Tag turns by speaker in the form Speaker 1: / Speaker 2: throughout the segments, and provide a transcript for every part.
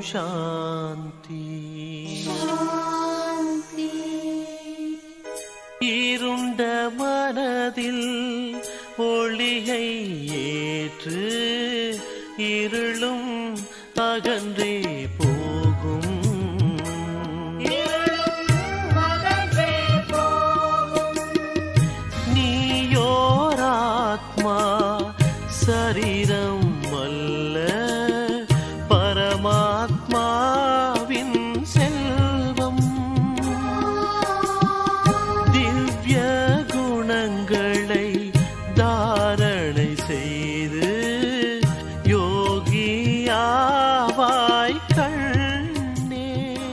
Speaker 1: சாந்தி இருண்ட மனதில் ஒளியை ஏற்று இருளும் அகன்றே போகும் நீயோராத்மா சரீரம் அல்ல பரமாத்மாவின் செல்வம் திவ்ய குணங்களை தாரணை செய்து யோகியாவாய் கண்ணே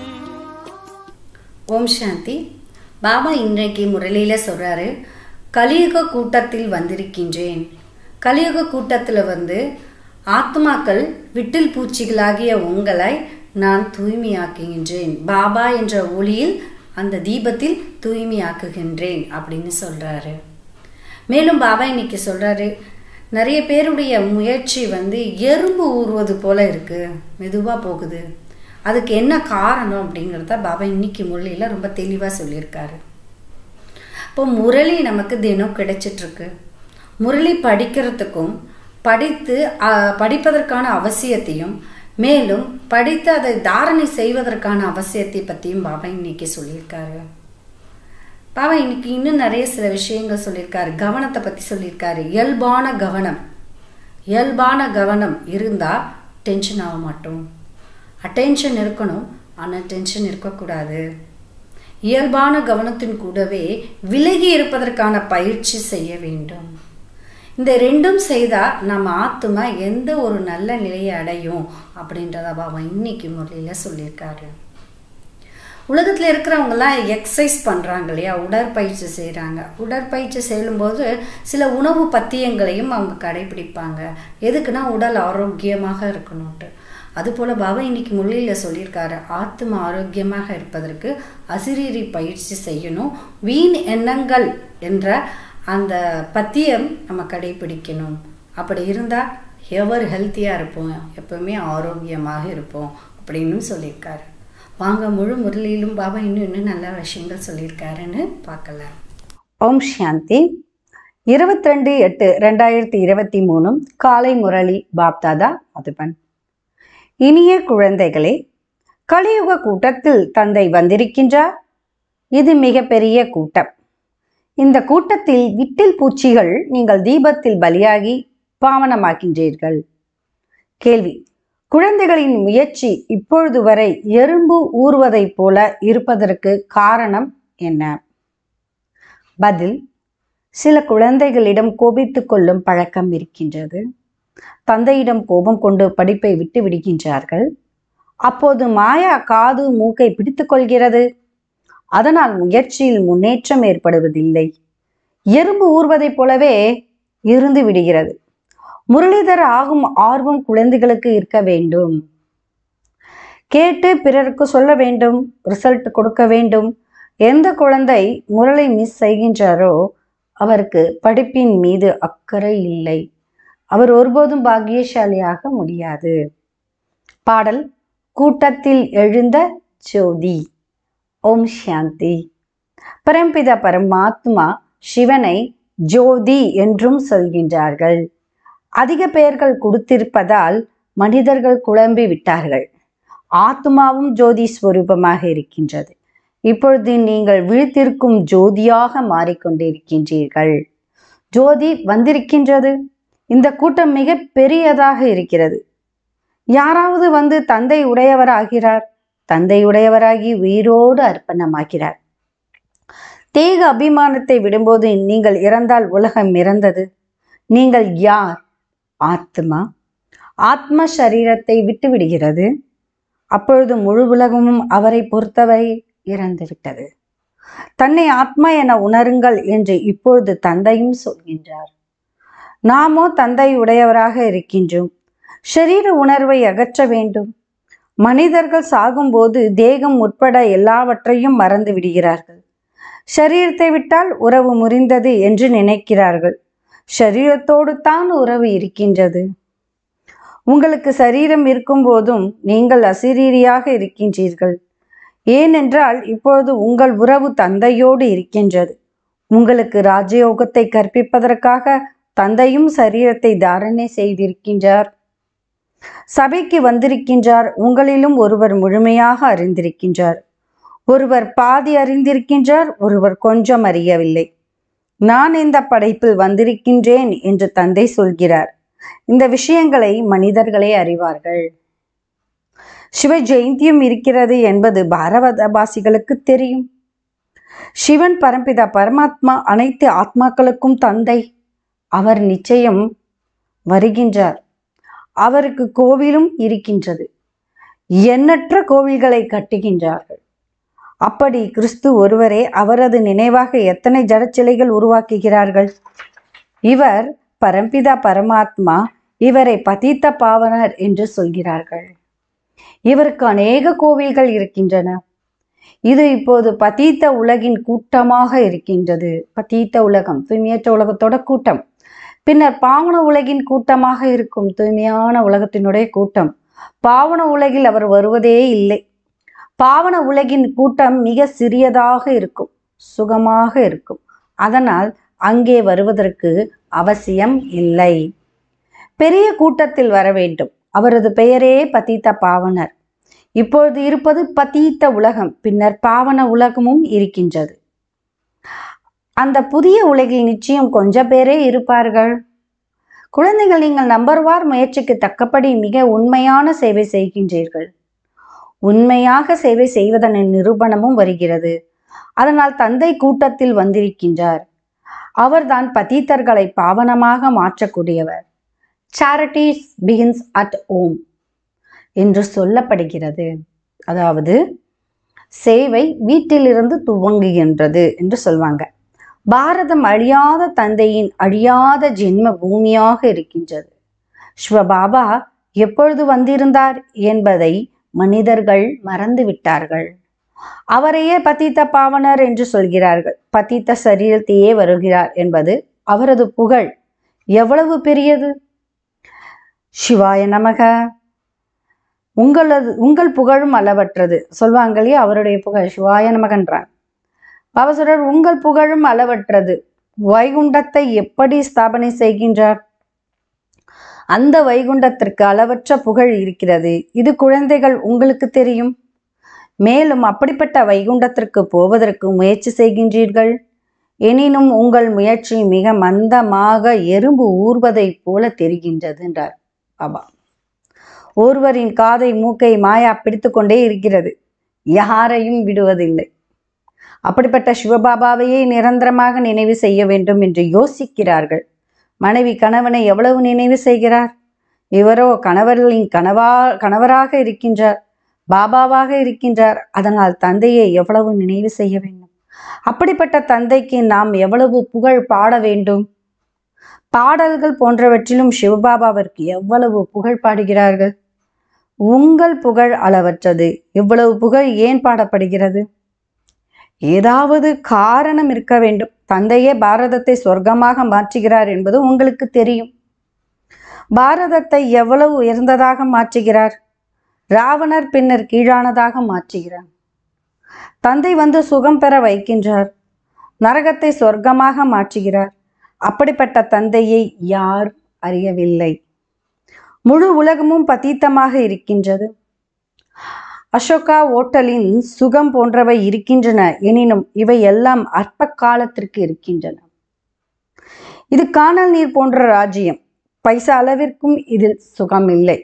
Speaker 2: ஓம் சாந்தி பாபா இன்றைக்கு முரளியில் சொல்கிறாரு கலியுக கூட்டத்தில் வந்திருக்கின்றேன் கலியுக கூட்டத்தில் வந்து ஆத்மாக்கள் விட்டில் பூச்சிகளாகிய உங்களை நான் தூய்மையாக்குகின்றேன் பாபா என்ற ஒளியில் அந்த தீபத்தில் தூய்மையாக்குகின்றேன் அப்படின்னு சொல்கிறாரு மேலும் பாபா இன்னைக்கு சொல்கிறாரு நிறைய பேருடைய முயற்சி வந்து எறும்பு ஊறுவது போல இருக்கு மெதுவாக போகுது அதுக்கு என்ன காரணம் அப்படிங்கிறத பாபா இன்னைக்கு முரளியில் ரொம்ப தெளிவாக சொல்லியிருக்காரு இப்போ முரளி நமக்கு தினம் கிடைச்சிட்ருக்கு முரளி படிக்கிறதுக்கும் படித்து அஹ், படிப்பதற்கான அவசியத்தையும் மேலும் படித்து அதை தாரணை செய்வதற்கான அவசியத்தை பற்றியும் பாபா இன்னைக்கு சொல்லியிருக்காரு பாபா இன்னைக்கு இன்னும் நிறைய சில விஷயங்கள் சொல்லியிருக்காரு கவனத்தை பற்றி சொல்லியிருக்காரு இயல்பான கவனம் இயல்பான கவனம் இருந்தால் டென்ஷன் ஆக மாட்டோம் அட்டென்ஷன் இருக்கணும் ஆனால் டென்ஷன் இருக்கக்கூடாது இயல்பான கவனத்தின் கூடவே விலகி இருப்பதற்கான பயிற்சி செய்ய வேண்டும் இந்த ரெண்டும் செய்தால் நம்ம ஆத்துமா எந்த ஒரு நல்ல நிலையை அடையும் அப்படின்றத பாபா இன்னைக்கு முறையில் சொல்லியிருக்காரு உலகத்தில் இருக்கிறவங்கலாம் எக்ஸசைஸ் பண்ணுறாங்க இல்லையா உடற்பயிற்சி செய்கிறாங்க உடற்பயிற்சி செல்லும்போது சில உணவு பத்தியங்களையும் அவங்க கடைபிடிப்பாங்க எதுக்குன்னா உடல் ஆரோக்கியமாக இருக்கணும்ட்டு அதுபோல் பாபா இன்னைக்கு முள்ளியில் சொல்லியிருக்காரு ஆத்ம ஆரோக்கியமாக இருப்பதற்கு அசிரீரி பயிற்சி செய்யணும் வீண் எண்ணங்கள் என்ற அந்த பத்தியம் நம்ம கடைபிடிக்கணும் அப்படி இருந்தால் எவர் ஹெல்த்தியாக இருப்போம் எப்பவுமே ஆரோக்கியமாக இருப்போம் அப்படின்னு சொல்லியிருக்காரு வாங்க முழு முரளியிலும் பாபா இன்னும் இன்னும் நல்ல விஷயங்கள் சொல்லியிருக்காருன்னு பார்க்கலாம்
Speaker 3: ஓம் சாந்தி இருபத்தி ரெண்டு எட்டு ரெண்டாயிரத்தி இருபத்தி மூணு காலை முரளி பாப்தாதா மதுபன் இனிய குழந்தைகளே கலியுக கூட்டத்தில் தந்தை வந்திருக்கின்றார் இது மிகப்பெரிய கூட்டம் இந்த கூட்டத்தில் விட்டில் பூச்சிகள் நீங்கள் தீபத்தில் பலியாகி பாவனமாக்கின்றீர்கள் கேள்வி குழந்தைகளின் முயற்சி இப்பொழுது வரை எறும்பு ஊறுவதைப் போல இருப்பதற்கு காரணம் என்ன பதில் சில குழந்தைகளிடம் கோபித்துக் கொள்ளும் பழக்கம் இருக்கின்றது தந்தையிடம் கோபம் கொண்டு படிப்பை விட்டு விடுகின்றார்கள் அப்போது மாயா காது மூக்கை பிடித்துக் கொள்கிறது அதனால் முயற்சியில் முன்னேற்றம் ஏற்படுவதில்லை எறும்பு ஊர்வதைப் போலவே இருந்து விடுகிறது முரளிதர் ஆகும் ஆர்வம் குழந்தைகளுக்கு இருக்க வேண்டும் கேட்டு பிறருக்கு சொல்ல வேண்டும் ரிசல்ட் கொடுக்க வேண்டும் எந்த குழந்தை முரளை மிஸ் செய்கின்றாரோ அவருக்கு படிப்பின் மீது அக்கறை இல்லை அவர் ஒருபோதும் பாக்கியசாலியாக முடியாது பாடல் கூட்டத்தில் எழுந்த ஜோதி ஓம் சாந்தி பரம்பிதா பரமாத்மா சிவனை ஜோதி என்றும் சொல்கின்றார்கள் அதிக பெயர்கள் கொடுத்திருப்பதால் மனிதர்கள் குழம்பி விட்டார்கள் ஆத்மாவும் ஜோதி ஸ்வரூபமாக இருக்கின்றது இப்பொழுது நீங்கள் விழித்திருக்கும் ஜோதியாக மாறிக்கொண்டிருக்கின்றீர்கள் ஜோதி வந்திருக்கின்றது இந்த கூட்டம் மிக பெரியதாக இருக்கிறது யாராவது வந்து தந்தை உடையவராகிறார் தந்தை உடையவராகி உயிரோடு அர்ப்பணமாகிறார் தேக அபிமானத்தை விடும்போது நீங்கள் இறந்தால் உலகம் இறந்தது நீங்கள் யார் ஆத்மா ஆத்ம சரீரத்தை விட்டு விடுகிறது அப்பொழுது முழு உலகமும் அவரை பொறுத்தவரை இறந்து விட்டது தன்னை ஆத்மா என உணருங்கள் என்று இப்பொழுது தந்தையும் சொல்கின்றார் நாமோ தந்தை உடையவராக இருக்கின்றோம் ஷரீர உணர்வை அகற்ற வேண்டும் மனிதர்கள் சாகும்போது தேகம் உட்பட எல்லாவற்றையும் மறந்து விடுகிறார்கள் ஷரீரத்தை விட்டால் உறவு முறிந்தது என்று நினைக்கிறார்கள் ஷரீரத்தோடு தான் உறவு இருக்கின்றது உங்களுக்கு சரீரம் இருக்கும்போதும் நீங்கள் அசிரீரியாக இருக்கின்றீர்கள் ஏனென்றால் இப்பொழுது உங்கள் உறவு தந்தையோடு இருக்கின்றது உங்களுக்கு ராஜயோகத்தை கற்பிப்பதற்காக தந்தையும் சரீரத்தை தாரணை செய்திருக்கின்றார் சபைக்கு வந்திருக்கின்றார் உங்களிலும் ஒருவர் முழுமையாக அறிந்திருக்கின்றார் ஒருவர் பாதி அறிந்திருக்கின்றார் ஒருவர் கொஞ்சம் அறியவில்லை நான் இந்த படைப்பில் வந்திருக்கின்றேன் என்று தந்தை சொல்கிறார் இந்த விஷயங்களை மனிதர்களே அறிவார்கள் சிவ ஜெயந்தியும் இருக்கிறது என்பது பாரதவாசிகளுக்கு தெரியும் சிவன் பரம்பிதா பரமாத்மா அனைத்து ஆத்மாக்களுக்கும் தந்தை அவர் நிச்சயம் வருகின்றார் அவருக்கு கோவிலும் இருக்கின்றது எண்ணற்ற கோவில்களை கட்டுகின்றார்கள் அப்படி கிறிஸ்து ஒருவரே அவரது நினைவாக எத்தனை ஜடச்சிலைகள் உருவாக்குகிறார்கள் இவர் பரம்பிதா பரமாத்மா இவரை பதித்த பாவனர் என்று சொல்கிறார்கள் இவருக்கு அநேக கோவில்கள் இருக்கின்றன இது இப்போது பதீத்த உலகின் கூட்டமாக இருக்கின்றது பதீத்த உலகம் தூய்மையற்ற உலகத்தோட கூட்டம் பின்னர் பாவன உலகின் கூட்டமாக இருக்கும் தூய்மையான உலகத்தினுடைய கூட்டம் பாவன உலகில் அவர் வருவதே இல்லை பாவன உலகின் கூட்டம் மிக சிறியதாக இருக்கும் சுகமாக இருக்கும் அதனால் அங்கே வருவதற்கு அவசியம் இல்லை பெரிய கூட்டத்தில் வர வேண்டும் அவரது பெயரே பதீத்த பாவனர் இப்பொழுது இருப்பது பதீத்த உலகம் பின்னர் பாவன உலகமும் இருக்கின்றது அந்த புதிய உலகில் நிச்சயம் கொஞ்சம் பேரே இருப்பார்கள் குழந்தைகள் நீங்கள் நம்பர்வார் முயற்சிக்கு தக்கபடி மிக உண்மையான சேவை செய்கின்றீர்கள் உண்மையாக சேவை செய்வதன் நிரூபணமும் வருகிறது அதனால் தந்தை கூட்டத்தில் வந்திருக்கின்றார் அவர்தான் பதீத்தர்களை பாவனமாக மாற்றக்கூடியவர் சேரிட்டிஸ் பிகின்ஸ் அட் ஓம் என்று சொல்லப்படுகிறது அதாவது சேவை வீட்டிலிருந்து துவங்குகின்றது என்று சொல்வாங்க பாரதம் அழியாத தந்தையின் அழியாத ஜென்ம பூமியாக இருக்கின்றது சிவபாபா எப்பொழுது வந்திருந்தார் என்பதை மனிதர்கள் மறந்து விட்டார்கள் அவரையே பத்தித்த பாவனர் என்று சொல்கிறார்கள் பத்தித்த சரீரத்தையே வருகிறார் என்பது அவரது புகழ் எவ்வளவு பெரியது சிவாய நமக உங்களது உங்கள் புகழும் அளவற்றது சொல்வாங்க இல்லையா அவருடைய புகழ் சிவாய நமகன்றான் பாபா சொல்றார் உங்கள் புகழும் அளவற்றது வைகுண்டத்தை எப்படி ஸ்தாபனை செய்கின்றார் அந்த வைகுண்டத்திற்கு அளவற்ற புகழ் இருக்கிறது இது குழந்தைகள் உங்களுக்கு தெரியும் மேலும் அப்படிப்பட்ட வைகுண்டத்திற்கு போவதற்கு முயற்சி செய்கின்றீர்கள் எனினும் உங்கள் முயற்சி மிக மந்தமாக எறும்பு ஊர்வதைப் போல தெரிகின்றது என்றார் பாபா ஒருவரின் காதை மூக்கை மாயா பிடித்து கொண்டே இருக்கிறது யாரையும் விடுவதில்லை அப்படிப்பட்ட சிவபாபாவையே நிரந்தரமாக நினைவு செய்ய வேண்டும் என்று யோசிக்கிறார்கள் மனைவி கணவனை எவ்வளவு நினைவு செய்கிறார் இவரோ கணவர்களின் கணவா கணவராக இருக்கின்றார் பாபாவாக இருக்கின்றார் அதனால் தந்தையை எவ்வளவு நினைவு செய்ய வேண்டும் அப்படிப்பட்ட தந்தைக்கு நாம் எவ்வளவு புகழ் பாட வேண்டும் பாடல்கள் போன்றவற்றிலும் சிவபாபாவிற்கு எவ்வளவு புகழ் பாடுகிறார்கள் உங்கள் புகழ் அளவற்றது இவ்வளவு புகழ் ஏன் பாடப்படுகிறது ஏதாவது காரணம் இருக்க வேண்டும் தந்தையே பாரதத்தை சொர்க்கமாக மாற்றுகிறார் என்பது உங்களுக்கு தெரியும் பாரதத்தை எவ்வளவு உயர்ந்ததாக மாற்றுகிறார் ராவணர் பின்னர் கீழானதாக மாற்றுகிறார் தந்தை வந்து சுகம் பெற வைக்கின்றார் நரகத்தை சொர்க்கமாக மாற்றுகிறார் அப்படிப்பட்ட தந்தையை யார் அறியவில்லை முழு உலகமும் பதீத்தமாக இருக்கின்றது அசோகா ஓட்டலின் சுகம் போன்றவை இருக்கின்றன எனினும் இவை எல்லாம் அற்ப காலத்திற்கு இருக்கின்றன இது காணல் நீர் போன்ற ராஜ்யம் பைசா அளவிற்கும் இதில் சுகம் இல்லை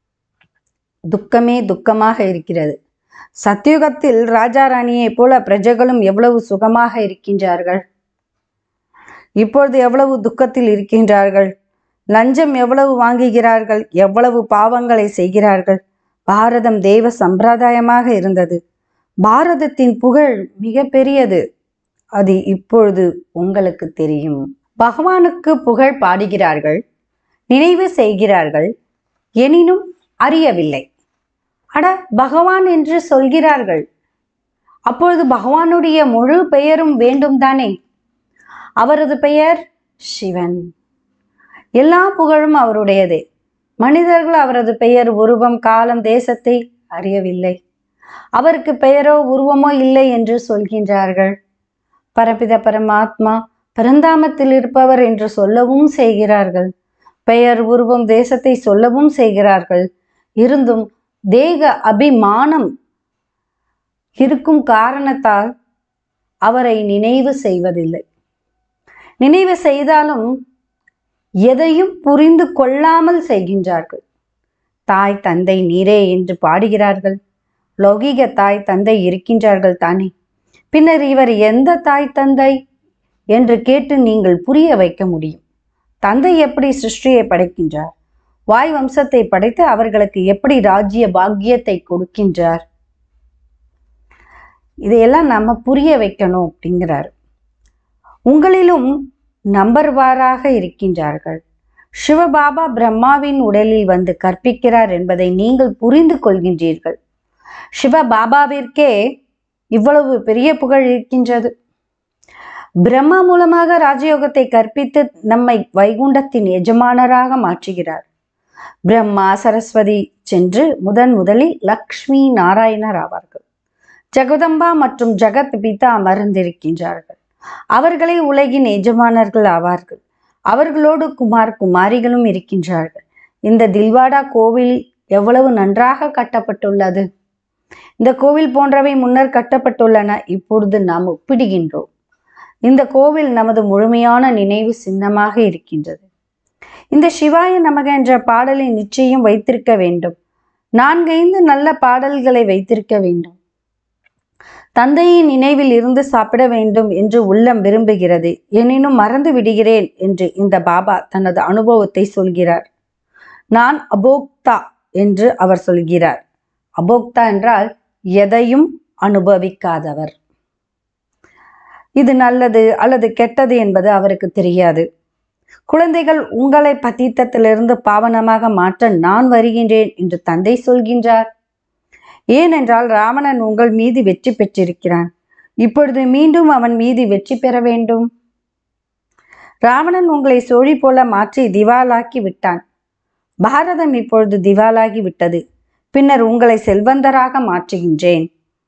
Speaker 3: துக்கமே துக்கமாக இருக்கிறது சத்தியுகத்தில் ராஜா ராணியைப் போல பிரஜைகளும் எவ்வளவு சுகமாக இருக்கின்றார்கள் இப்பொழுது எவ்வளவு துக்கத்தில் இருக்கின்றார்கள் லஞ்சம் எவ்வளவு வாங்குகிறார்கள் எவ்வளவு பாவங்களை செய்கிறார்கள் பாரதம் தெய்வ சம்பிரதாயமாக இருந்தது பாரதத்தின் புகழ் மிக பெரியது அது இப்பொழுது உங்களுக்கு தெரியும் பகவானுக்கு புகழ் பாடுகிறார்கள் நினைவு செய்கிறார்கள் எனினும் அறியவில்லை அட பகவான் என்று சொல்கிறார்கள் அப்பொழுது பகவானுடைய முழு பெயரும் வேண்டும் தானே அவரது பெயர் சிவன் எல்லா புகழும் அவருடையதே மனிதர்கள் அவரது பெயர் உருவம் காலம் தேசத்தை அறியவில்லை அவருக்கு பெயரோ உருவமோ இல்லை என்று சொல்கின்றார்கள் பரபித பரமாத்மா பரந்தாமத்தில் இருப்பவர் என்று சொல்லவும் செய்கிறார்கள் பெயர் உருவம் தேசத்தை சொல்லவும் செய்கிறார்கள் இருந்தும் தேக அபிமானம் இருக்கும் காரணத்தால் அவரை நினைவு செய்வதில்லை நினைவு செய்தாலும் எதையும் புரிந்து கொள்ளாமல் செய்கின்றார்கள் தாய் தந்தை நீரே என்று பாடுகிறார்கள் லௌகீக தாய் தந்தை இருக்கின்றார்கள் தானே பின்னர் இவர் எந்த தாய் தந்தை என்று கேட்டு நீங்கள் புரிய வைக்க முடியும் தந்தை எப்படி சிருஷ்டியை படைக்கின்றார் வாய் வம்சத்தை படைத்து அவர்களுக்கு எப்படி ராஜ்ய பாக்கியத்தை கொடுக்கின்றார் இதையெல்லாம் நம்ம புரிய வைக்கணும் அப்படிங்கிறார் உங்களிலும் நம்பர்வாராக இருக்கின்றார்கள் சிவபாபா பிரம்மாவின் உடலில் வந்து கற்பிக்கிறார் என்பதை நீங்கள் புரிந்து கொள்கின்றீர்கள் சிவபாபாவிற்கே இவ்வளவு பெரிய புகழ் இருக்கின்றது பிரம்மா மூலமாக ராஜயோகத்தை கற்பித்து நம்மை வைகுண்டத்தின் எஜமானராக மாற்றுகிறார் பிரம்மா சரஸ்வதி சென்று முதன் முதலில் லக்ஷ்மி நாராயணர் ஆவார்கள் ஜெகதம்பா மற்றும் ஜெகத் பிதா அமர்ந்திருக்கின்றார்கள் அவர்களே உலகின் எஜமானர்கள் ஆவார்கள் அவர்களோடு குமார் குமாரிகளும் இருக்கின்றார்கள் இந்த தில்வாடா கோவில் எவ்வளவு நன்றாக கட்டப்பட்டுள்ளது இந்த கோவில் போன்றவை முன்னர் கட்டப்பட்டுள்ளன இப்பொழுது நாம் ஒப்பிடுகின்றோம் இந்த கோவில் நமது முழுமையான நினைவு சின்னமாக இருக்கின்றது இந்த சிவாய நமக என்ற பாடலை நிச்சயம் வைத்திருக்க வேண்டும் நான்கைந்து நல்ல பாடல்களை வைத்திருக்க வேண்டும் தந்தையின் நினைவில் இருந்து சாப்பிட வேண்டும் என்று உள்ளம் விரும்புகிறது எனினும் மறந்து விடுகிறேன் என்று இந்த பாபா தனது அனுபவத்தை சொல்கிறார் நான் அபோக்தா என்று அவர் சொல்கிறார் அபோக்தா என்றால் எதையும் அனுபவிக்காதவர் இது நல்லது அல்லது கெட்டது என்பது அவருக்கு தெரியாது குழந்தைகள் உங்களை பதீத்தத்திலிருந்து பாவனமாக மாற்ற நான் வருகின்றேன் என்று தந்தை சொல்கின்றார் ஏனென்றால் ராவணன் உங்கள் மீது வெற்றி பெற்றிருக்கிறான் இப்பொழுது மீண்டும் அவன் மீது வெற்றி பெற வேண்டும் ராவணன் உங்களை சோழி போல மாற்றி திவாலாக்கி விட்டான் பாரதம் இப்பொழுது திவாலாகி விட்டது பின்னர் உங்களை செல்வந்தராக மாற்றுகின்றேன்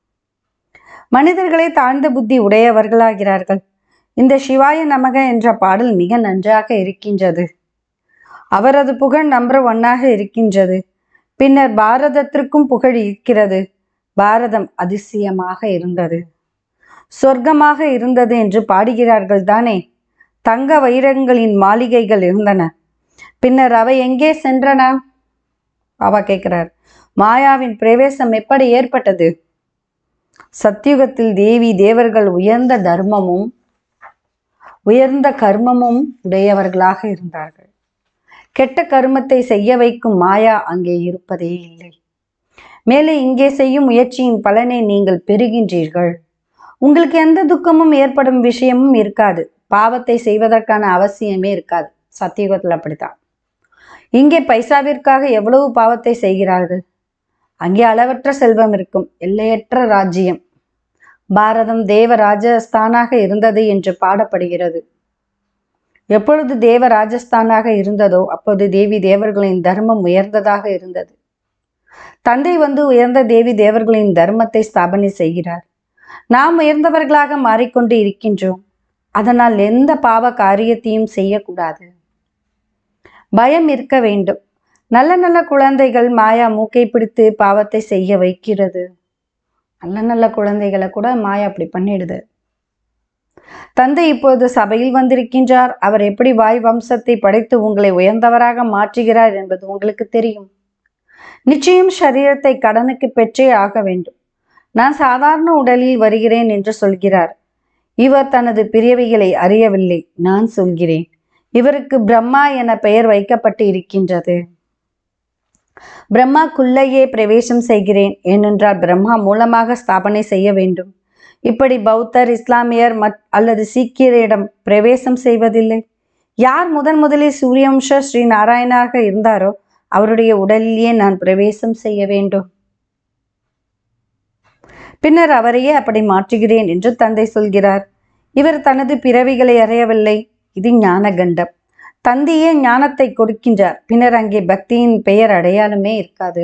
Speaker 3: மனிதர்களே தாழ்ந்த புத்தி உடையவர்களாகிறார்கள் இந்த சிவாய நமக என்ற பாடல் மிக நன்றாக இருக்கின்றது அவரது புகழ் நம்பர் ஒன்னாக இருக்கின்றது பின்னர் பாரதத்திற்கும் புகழ் இருக்கிறது பாரதம் அதிசயமாக இருந்தது சொர்க்கமாக இருந்தது என்று பாடுகிறார்கள் தானே தங்க வைரங்களின் மாளிகைகள் இருந்தன பின்னர் அவை எங்கே சென்றன பாபா கேட்கிறார் மாயாவின் பிரவேசம் எப்படி ஏற்பட்டது சத்தியுகத்தில் தேவி தேவர்கள் உயர்ந்த தர்மமும் உயர்ந்த கர்மமும் உடையவர்களாக இருந்தார்கள் கெட்ட கர்மத்தை செய்ய வைக்கும் மாயா அங்கே இருப்பதே இல்லை மேலே இங்கே செய்யும் முயற்சியின் பலனை நீங்கள் பெறுகின்றீர்கள் உங்களுக்கு எந்த துக்கமும் ஏற்படும் விஷயமும் இருக்காது பாவத்தை செய்வதற்கான அவசியமே இருக்காது சத்தியுகத்தில் அப்படித்தான் இங்கே பைசாவிற்காக எவ்வளவு பாவத்தை செய்கிறார்கள் அங்கே அளவற்ற செல்வம் இருக்கும் எல்லையற்ற ராஜ்யம் பாரதம் தேவ ராஜஸ்தானாக இருந்தது என்று பாடப்படுகிறது எப்பொழுது தேவ ராஜஸ்தானாக இருந்ததோ அப்போது தேவி தேவர்களின் தர்மம் உயர்ந்ததாக இருந்தது தந்தை வந்து உயர்ந்த தேவி தேவர்களின் தர்மத்தை ஸ்தாபனை செய்கிறார் நாம் உயர்ந்தவர்களாக மாறிக்கொண்டு இருக்கின்றோம் அதனால் எந்த பாவ காரியத்தையும் செய்யக்கூடாது பயம் இருக்க வேண்டும் நல்ல நல்ல குழந்தைகள் மாயா மூக்கை பிடித்து பாவத்தை செய்ய வைக்கிறது நல்ல நல்ல குழந்தைகளை கூட மாயா அப்படி பண்ணிடுது தந்தை இப்போது சபையில் வந்திருக்கின்றார் அவர் எப்படி வாய் வம்சத்தை படைத்து உங்களை உயர்ந்தவராக மாற்றுகிறார் என்பது உங்களுக்கு தெரியும் நிச்சயம் சரீரத்தை கடனுக்கு பெற்றே ஆக வேண்டும் நான் சாதாரண உடலில் வருகிறேன் என்று சொல்கிறார் இவர் தனது பிரியவைகளை அறியவில்லை நான் சொல்கிறேன் இவருக்கு பிரம்மா என பெயர் வைக்கப்பட்டு இருக்கின்றது பிரம்மாக்குள்ளேயே பிரவேசம் செய்கிறேன் ஏனென்றால் பிரம்மா மூலமாக ஸ்தாபனை செய்ய வேண்டும் இப்படி பௌத்தர் இஸ்லாமியர் மத் அல்லது சீக்கியரிடம் பிரவேசம் செய்வதில்லை யார் முதன் முதலில் சூரியவம்ச ஸ்ரீ நாராயணாக இருந்தாரோ அவருடைய உடலிலேயே நான் பிரவேசம் செய்ய வேண்டும் பின்னர் அவரையே அப்படி மாற்றுகிறேன் என்று தந்தை சொல்கிறார் இவர் தனது பிறவிகளை அறியவில்லை இது ஞானகண்டம் தந்தையே ஞானத்தை கொடுக்கின்றார் பின்னர் அங்கே பக்தியின் பெயர் அடையாளமே இருக்காது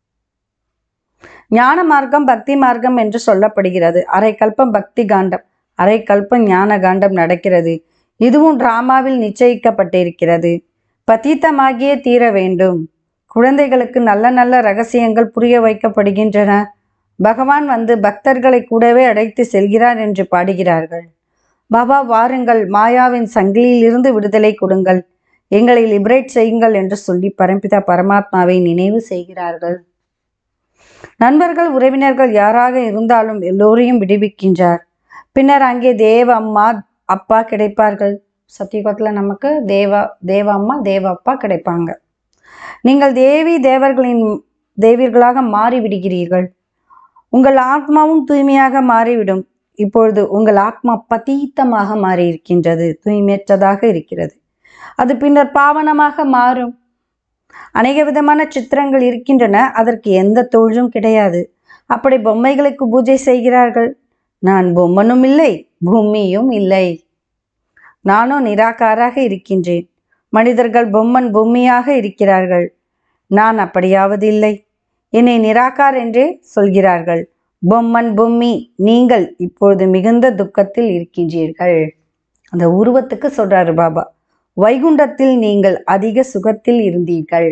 Speaker 3: ஞான மார்க்கம் பக்தி மார்க்கம் என்று சொல்லப்படுகிறது அரை கல்பம் பக்தி காண்டம் அரை கல்பம் ஞான காண்டம் நடக்கிறது இதுவும் டிராமாவில் நிச்சயிக்கப்பட்டிருக்கிறது பதீத்தமாகியே தீர வேண்டும் குழந்தைகளுக்கு நல்ல நல்ல ரகசியங்கள் புரிய வைக்கப்படுகின்றன பகவான் வந்து பக்தர்களை கூடவே அழைத்து செல்கிறார் என்று பாடுகிறார்கள் பாபா வாருங்கள் மாயாவின் சங்கிலியிலிருந்து விடுதலை கொடுங்கள் எங்களை லிபரேட் செய்யுங்கள் என்று சொல்லி பரம்பிதா பரமாத்மாவை நினைவு செய்கிறார்கள் நண்பர்கள் உறவினர்கள் யாராக இருந்தாலும் எல்லோரையும் விடுவிக்கின்றார் பின்னர் அங்கே தேவ அம்மா அப்பா கிடைப்பார்கள் சத்தியுகத்தில் நமக்கு தேவா தேவ அம்மா தேவ அப்பா கிடைப்பாங்க நீங்கள் தேவி தேவர்களின் தேவியர்களாக மாறி விடுகிறீர்கள் உங்கள் ஆத்மாவும் தூய்மையாக மாறிவிடும் இப்பொழுது உங்கள் ஆத்மா பதீத்தமாக மாறி இருக்கின்றது தூய்மையற்றதாக இருக்கிறது அது பின்னர் பாவனமாக மாறும் அநேக விதமான சித்திரங்கள் இருக்கின்றன அதற்கு எந்த தொழிலும் கிடையாது அப்படி பொம்மைகளுக்கு பூஜை செய்கிறார்கள் நான் பொம்மனும் இல்லை பூமியும் இல்லை நானும் நிராகாராக இருக்கின்றேன் மனிதர்கள் பொம்மன் பூமியாக இருக்கிறார்கள் நான் அப்படியாவது இல்லை என்னை நிராகார் என்றே சொல்கிறார்கள் பொம்மன் பொம்மி நீங்கள் இப்பொழுது மிகுந்த துக்கத்தில் இருக்கின்றீர்கள் அந்த உருவத்துக்கு சொல்றாரு பாபா வைகுண்டத்தில் நீங்கள் அதிக சுகத்தில் இருந்தீர்கள்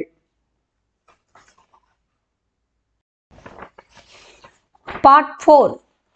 Speaker 3: பார்ட் ஃபோர்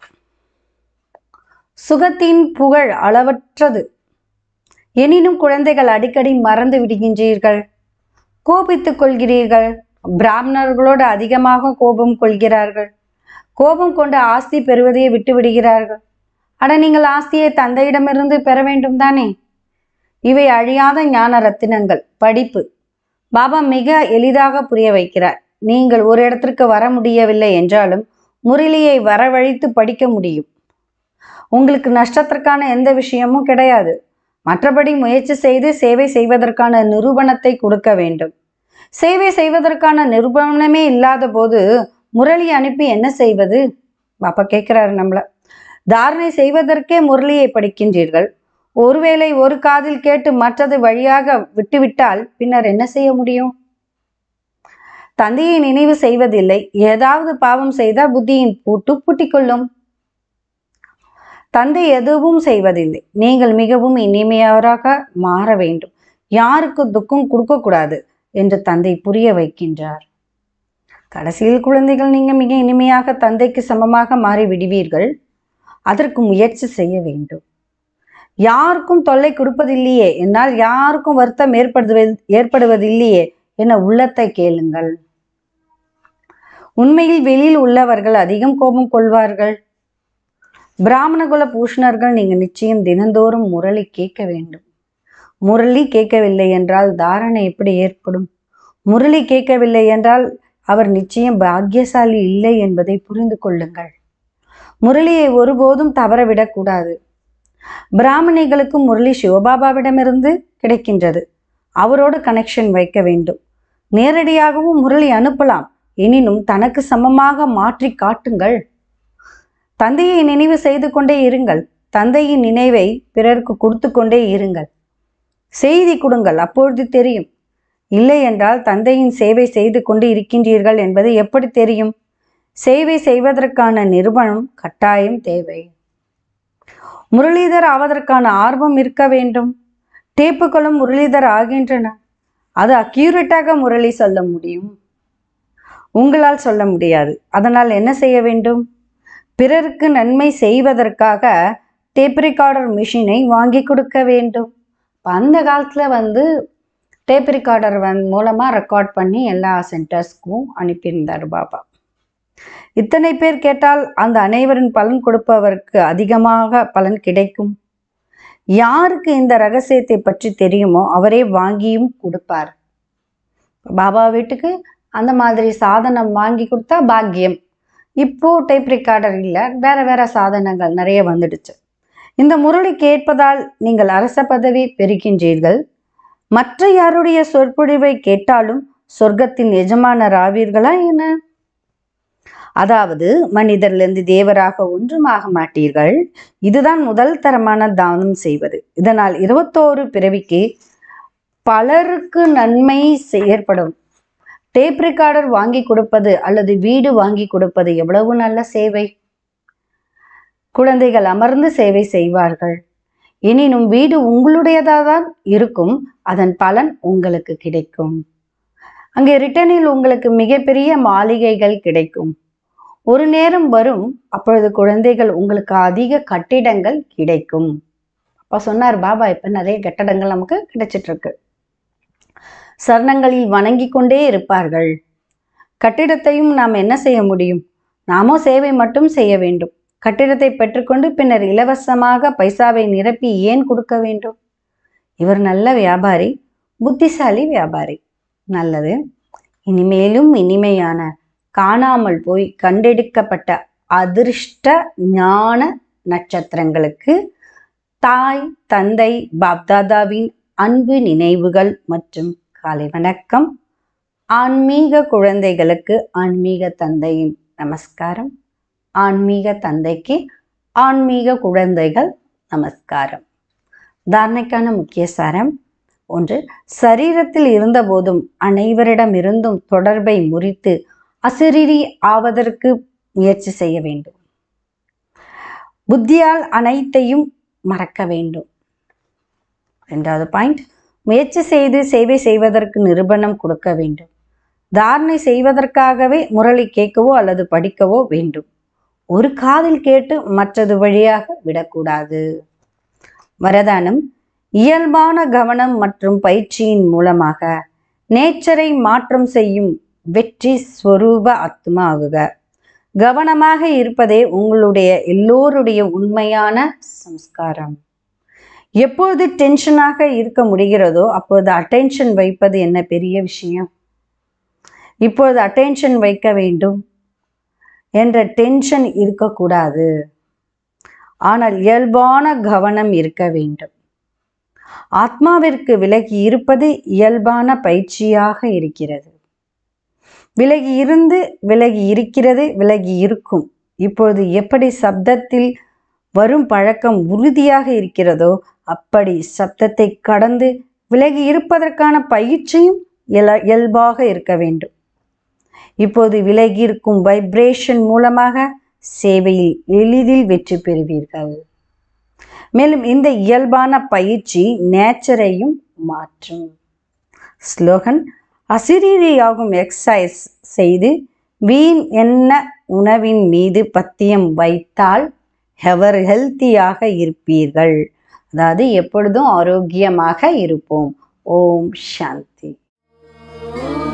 Speaker 3: சுகத்தின் புகழ் அளவற்றது எனினும் குழந்தைகள் அடிக்கடி மறந்து விடுகின்றீர்கள் கோபித்துக் கொள்கிறீர்கள் பிராமணர்களோடு அதிகமாக கோபம் கொள்கிறார்கள் கோபம் கொண்டு ஆஸ்தி பெறுவதையே விட்டு விடுகிறார்கள் அட நீங்கள் ஆஸ்தியை தந்தையிடமிருந்து பெற வேண்டும் தானே இவை அழியாத ஞான ரத்தினங்கள் படிப்பு பாபா மிக எளிதாக புரிய வைக்கிறார் நீங்கள் ஒரு இடத்திற்கு வர முடியவில்லை என்றாலும் முரளியை வரவழைத்து படிக்க முடியும் உங்களுக்கு நஷ்டத்திற்கான எந்த விஷயமும் கிடையாது மற்றபடி முயற்சி செய்து சேவை செய்வதற்கான நிரூபணத்தை கொடுக்க வேண்டும் சேவை செய்வதற்கான நிரூபணமே இல்லாத போது முரளி அனுப்பி என்ன செய்வது பாப்பா கேட்கிறாரு நம்மள தாரணை செய்வதற்கே முரளியை படிக்கின்றீர்கள் ஒருவேளை ஒரு காதில் கேட்டு மற்றது வழியாக விட்டுவிட்டால் பின்னர் என்ன செய்ய முடியும் தந்தையை நினைவு செய்வதில்லை ஏதாவது பாவம் செய்தால் புத்தியின் பூட்டு பூட்டிக்கொள்ளும் தந்தை எதுவும் செய்வதில்லை நீங்கள் மிகவும் இனிமையாராக மாற வேண்டும் யாருக்கு துக்கம் கொடுக்கக்கூடாது என்று தந்தை புரிய வைக்கின்றார் கடைசியில் குழந்தைகள் நீங்க மிக இனிமையாக தந்தைக்கு சமமாக மாறி விடுவீர்கள் அதற்கு முயற்சி செய்ய வேண்டும் யாருக்கும் தொல்லை கொடுப்பதில்லையே என்னால் யாருக்கும் வருத்தம் ஏற்படுவது ஏற்படுவதில்லையே என உள்ளத்தை கேளுங்கள் உண்மையில் வெளியில் உள்ளவர்கள் அதிகம் கோபம் கொள்வார்கள் பிராமணகுல பூஷணர்கள் நீங்க நிச்சயம் தினந்தோறும் முரளி கேட்க வேண்டும் முரளி கேட்கவில்லை என்றால் தாரணை எப்படி ஏற்படும் முரளி கேட்கவில்லை என்றால் அவர் நிச்சயம் பாக்கியசாலி இல்லை என்பதை புரிந்து கொள்ளுங்கள் முரளியை ஒருபோதும் தவறவிடக்கூடாது பிராமணிகளுக்கு முரளி சிவபாபாவிடமிருந்து கிடைக்கின்றது அவரோடு கனெக்ஷன் வைக்க வேண்டும் நேரடியாகவும் முரளி அனுப்பலாம் எனினும் தனக்கு சமமாக மாற்றி காட்டுங்கள் தந்தையை நினைவு செய்து கொண்டே இருங்கள் தந்தையின் நினைவை பிறருக்கு கொடுத்து கொண்டே இருங்கள் செய்தி கொடுங்கள் அப்பொழுது தெரியும் இல்லை என்றால் தந்தையின் சேவை செய்து கொண்டு இருக்கின்றீர்கள் என்பது எப்படி தெரியும் சேவை செய்வதற்கான நிறுவனம் கட்டாயம் தேவை முரளிதர் ஆவதற்கான ஆர்வம் இருக்க வேண்டும் டேப்புகளும் முரளிதர் ஆகின்றன அது அக்யூரேட்டாக முரளி சொல்ல முடியும் உங்களால் சொல்ல முடியாது அதனால் என்ன செய்ய வேண்டும் பிறருக்கு நன்மை செய்வதற்காக டேப் ரெக்கார்டர் மிஷினை வாங்கி கொடுக்க வேண்டும் இப்ப அந்த காலத்தில் வந்து டேப் ரெக்கார்டர் வந் மூலமாக ரெக்கார்ட் பண்ணி எல்லா சென்டர்ஸ்க்கும் அனுப்பியிருந்தார் பாபா இத்தனை பேர் கேட்டால் அந்த அனைவரின் பலன் கொடுப்பவருக்கு அதிகமாக பலன் கிடைக்கும் யாருக்கு இந்த ரகசியத்தை பற்றி தெரியுமோ அவரே வாங்கியும் கொடுப்பார் பாபா வீட்டுக்கு அந்த மாதிரி சாதனம் வாங்கி கொடுத்தா பாக்கியம் இப்போ டைப் ரெக்கார்டர் இல்லை வேற வேற சாதனங்கள் நிறைய வந்துடுச்சு இந்த முரளி கேட்பதால் நீங்கள் அரச பதவி பெறுகின்றீர்கள் மற்ற யாருடைய சொற்பொழிவை கேட்டாலும் சொர்க்கத்தின் எஜமானர் ஆவீர்களா என்ன அதாவது மனிதரிலிருந்து தேவராக ஒன்றுமாக மாட்டீர்கள் இதுதான் முதல் தரமான தானம் செய்வது இதனால் இருபத்தோரு பிறவிக்கு பலருக்கு நன்மை செ- ஏற்படும் டேப் ரெக்கார்டர் வாங்கி கொடுப்பது அல்லது வீடு வாங்கி கொடுப்பது எவ்வளவு நல்ல சேவை குழந்தைகள் அமர்ந்து சேவை செய்வார்கள் எனினும் வீடு உங்களுடையதாதான் இருக்கும் அதன் பலன் உங்களுக்கு கிடைக்கும் அங்கே ரிட்டனில் உங்களுக்கு மிகப்பெரிய மாளிகைகள் கிடைக்கும் ஒரு நேரம் வரும் அப்பொழுது குழந்தைகள் உங்களுக்கு அதிக கட்டிடங்கள் கிடைக்கும் அப்ப சொன்னார் பாபா இப்ப நிறைய கட்டடங்கள் நமக்கு கிடைச்சிட்டு இருக்கு சரணங்களில் வணங்கி கொண்டே இருப்பார்கள் கட்டிடத்தையும் நாம் என்ன செய்ய முடியும் நாமோ சேவை மட்டும் செய்ய வேண்டும் கட்டிடத்தை பெற்றுக்கொண்டு பின்னர் இலவசமாக பைசாவை நிரப்பி ஏன் கொடுக்க வேண்டும் இவர் நல்ல வியாபாரி புத்திசாலி வியாபாரி நல்லது இனிமேலும் இனிமையான காணாமல் போய் கண்டெடுக்கப்பட்ட அதிர்ஷ்ட ஞான நட்சத்திரங்களுக்கு தாய் தந்தை பாப்தாதாவின் அன்பு நினைவுகள் மற்றும் காலை வணக்கம் ஆன்மீக குழந்தைகளுக்கு ஆன்மீக தந்தையின் நமஸ்காரம் ஆன்மீக தந்தைக்கு ஆன்மீக குழந்தைகள் நமஸ்காரம் தாரணைக்கான முக்கிய சாரம் ஒன்று சரீரத்தில் இருந்தபோதும் அனைவரிடமிருந்தும் தொடர்பை முறித்து அசரீரி ஆவதற்கு முயற்சி செய்ய வேண்டும் புத்தியால் அனைத்தையும் மறக்க வேண்டும் ரெண்டாவது பாயிண்ட் முயற்சி செய்து சேவை செய்வதற்கு நிரூபணம் கொடுக்க வேண்டும் தாரணை செய்வதற்காகவே முரளி கேட்கவோ அல்லது படிக்கவோ வேண்டும் ஒரு காதில் கேட்டு மற்றது வழியாக விடக்கூடாது வரதானம் இயல்பான கவனம் மற்றும் பயிற்சியின் மூலமாக நேச்சரை மாற்றம் செய்யும் வெற்றி ஸ்வரூப ஆத்மா ஆகுக கவனமாக இருப்பதே உங்களுடைய எல்லோருடைய உண்மையான சம்ஸ்காரம் எப்போது டென்ஷனாக இருக்க முடிகிறதோ அப்போது அட்டென்ஷன் வைப்பது என்ன பெரிய விஷயம் இப்போது அட்டென்ஷன் வைக்க வேண்டும் என்ற டென்ஷன் இருக்கக்கூடாது ஆனால் இயல்பான கவனம் இருக்க வேண்டும் ஆத்மாவிற்கு விலகி இருப்பது இயல்பான பயிற்சியாக இருக்கிறது விலகி இருந்து விலகி இருக்கிறது விலகி இருக்கும் இப்பொழுது எப்படி சப்தத்தில் வரும் பழக்கம் உறுதியாக இருக்கிறதோ அப்படி சப்தத்தை கடந்து விலகி இருப்பதற்கான பயிற்சியும் இயல- இயல்பாக இருக்க வேண்டும் இப்போது விலகி இருக்கும் வைப்ரேஷன் மூலமாக சேவையில் எளிதில் வெற்றி பெறுவீர்கள் மேலும் இந்த இயல்பான பயிற்சி நேச்சரையும் மாற்றும் ஸ்லோகன் அசிரீரியாகும் எக்ஸசைஸ் செய்து வீண் என்ன உணவின் மீது பத்தியம் வைத்தால் எவர் ஹெல்த்தியாக இருப்பீர்கள் அதாவது எப்பொழுதும் ஆரோக்கியமாக இருப்போம் ஓம் சாந்தி